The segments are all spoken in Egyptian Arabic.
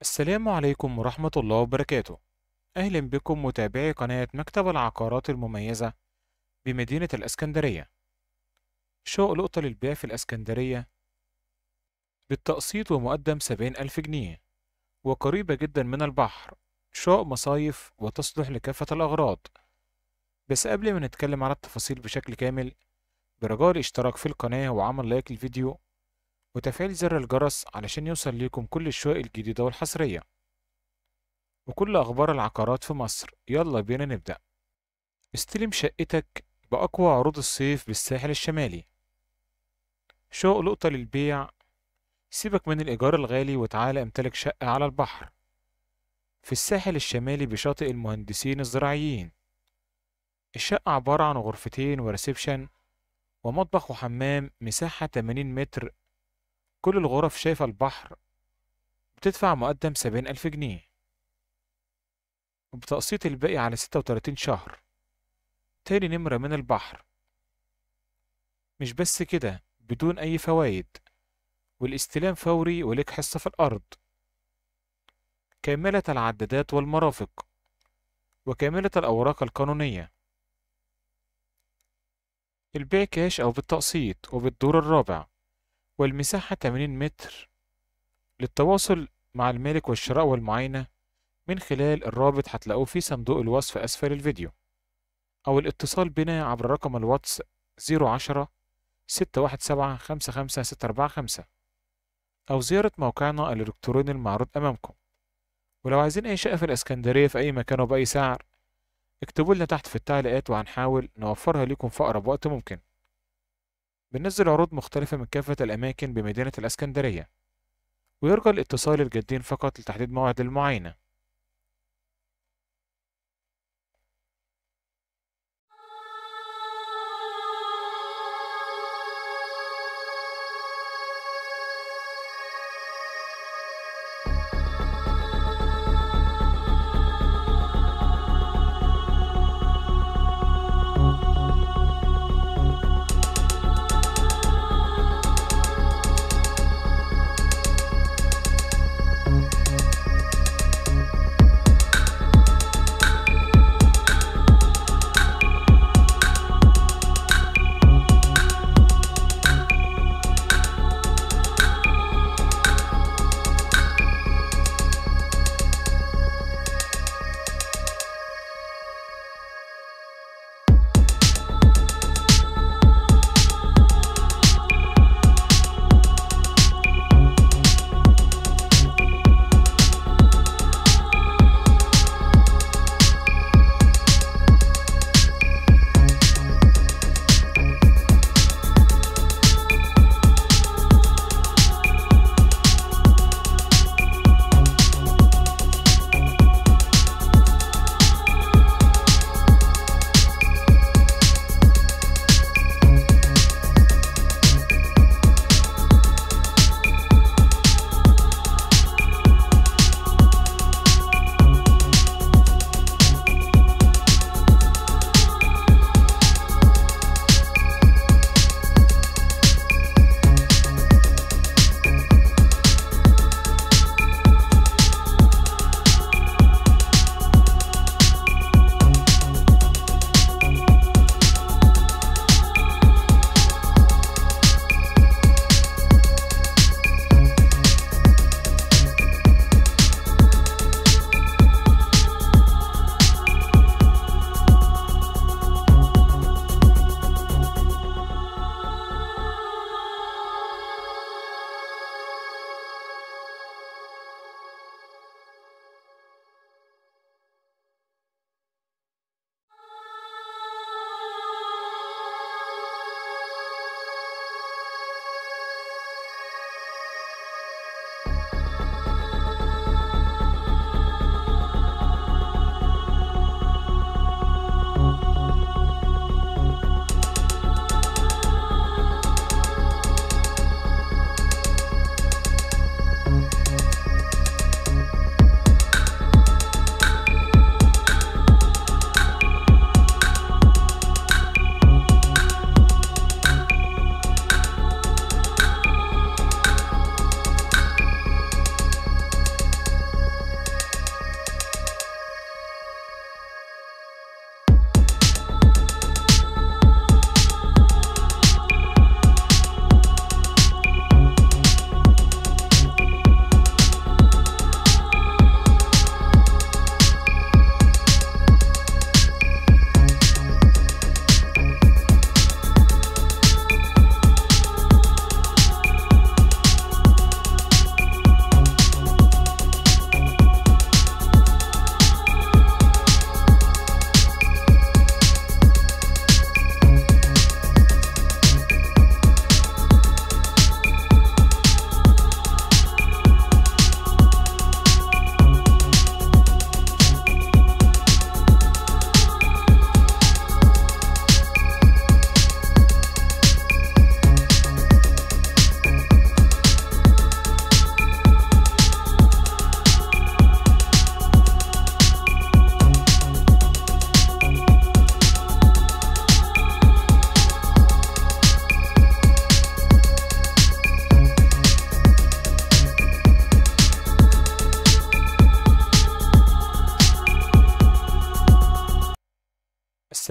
السلام عليكم ورحمة الله وبركاته أهلا بكم متابعي قناة مكتب العقارات المميزة بمدينة الإسكندرية شقق لقطة للبيع في الإسكندرية بالتقسيط ومقدم سبعين ألف جنيه وقريبة جدا من البحر شقق مصايف وتصلح لكافة الأغراض بس قبل ما نتكلم على التفاصيل بشكل كامل برجاء الاشتراك في القناة وعمل لايك للفيديو وتفعيل زر الجرس علشان يوصل ليكم كل الشقق الجديدة والحصرية وكل أخبار العقارات في مصر يلا بينا نبدأ استلم شقتك بأقوى عروض الصيف بالساحل الشمالي شقق لقطة للبيع سيبك من الإيجار الغالي وتعالى امتلك شقة على البحر في الساحل الشمالي بشاطئ المهندسين الزراعيين الشقة عبارة عن غرفتين وريسبشن ومطبخ وحمام مساحة 80 متر كل الغرف شايفة البحر بتدفع مقدم سبعين ألف جنيه وبتقسيط الباقي على ستة وتلاتين شهر تاني نمرة من البحر مش بس كده بدون أي فوايد والاستلام فوري ولك حصة في الأرض كاملة العدادات والمرافق وكاملة الأوراق القانونية البيع كاش أو بالتقسيط وبالدور الرابع والمساحة 80 متر للتواصل مع المالك والشراء والمعاينة من خلال الرابط هتلاقوه في صندوق الوصف أسفل الفيديو أو الاتصال بنا عبر رقم الواتس 010 617 55 645 أو زيارة موقعنا الإلكتروني المعروض أمامكم ولو عايزين أي شقة في الإسكندرية في أي مكان وبأي سعر اكتبوا لنا تحت في التعليقات وهنحاول نوفرها لكم في أقرب وقت ممكن بننزل عروض مختلفة من كافة الأماكن بمدينة الإسكندرية ويرجى الاتصال الجادين فقط لتحديد موعد المعاينة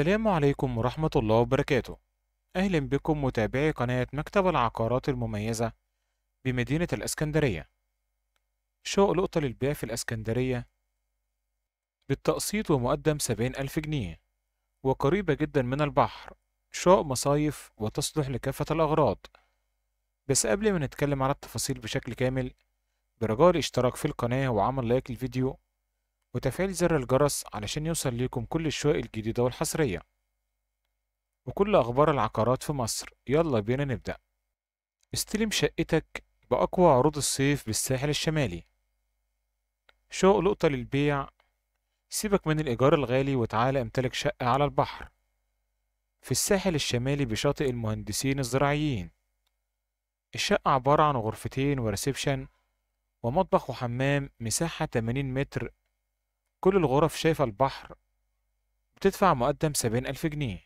السلام عليكم ورحمة الله وبركاته أهلا بكم متابعي قناة مكتب العقارات المميزة بمدينة الإسكندرية شقق لقطة للبيع في الإسكندرية بالتقسيط ومقدم سبعين ألف جنيه وقريبة جدا من البحر شقق مصايف وتصلح لكافة الأغراض بس قبل ما نتكلم على التفاصيل بشكل كامل برجاء الاشتراك في القناة وعمل لايك للفيديو وتفعيل زر الجرس علشان يوصل ليكم كل الشقق الجديدة والحصرية وكل أخبار العقارات في مصر يلا بينا نبدأ استلم شقتك بأقوى عروض الصيف بالساحل الشمالي شقق لقطة للبيع سيبك من الإيجار الغالي وتعالى امتلك شقة على البحر في الساحل الشمالي بشاطئ المهندسين الزراعيين الشقة عبارة عن غرفتين وريسبشن ومطبخ وحمام مساحة 80 متر كل الغرف شايفة البحر بتدفع مقدم سبعين ألف جنيه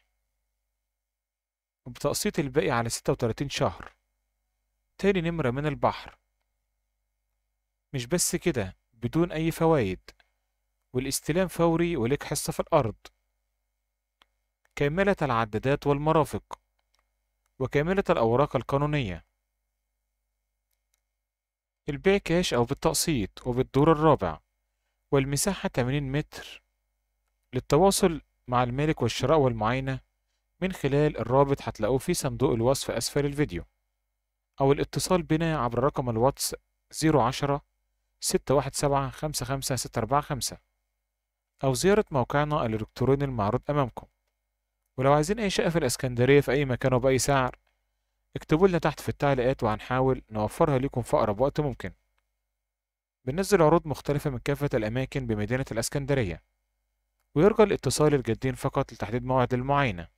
وبتقسيط الباقي على ستة وتلاتين شهر تاني نمرة من البحر مش بس كده بدون أي فوايد والاستلام فوري ولك حصة في الأرض كاملة العدادات والمرافق وكاملة الأوراق القانونية البيع كاش أو بالتقسيط وبالدور الرابع والمساحة 80 متر للتواصل مع المالك والشراء والمعاينة من خلال الرابط هتلاقوه في صندوق الوصف أسفل الفيديو أو الاتصال بنا عبر رقم الواتس 010 617 55 645 أو زيارة موقعنا الإلكتروني المعروض أمامكم ولو عايزين أي شقة في الإسكندرية في أي مكان وبأي سعر اكتبوا لنا تحت في التعليقات وهنحاول نوفرها لكم في أقرب وقت ممكن بننزل عروض مختلفة من كافة الأماكن بمدينة الإسكندرية ويرجى الاتصال الجادين فقط لتحديد موعد المعاينة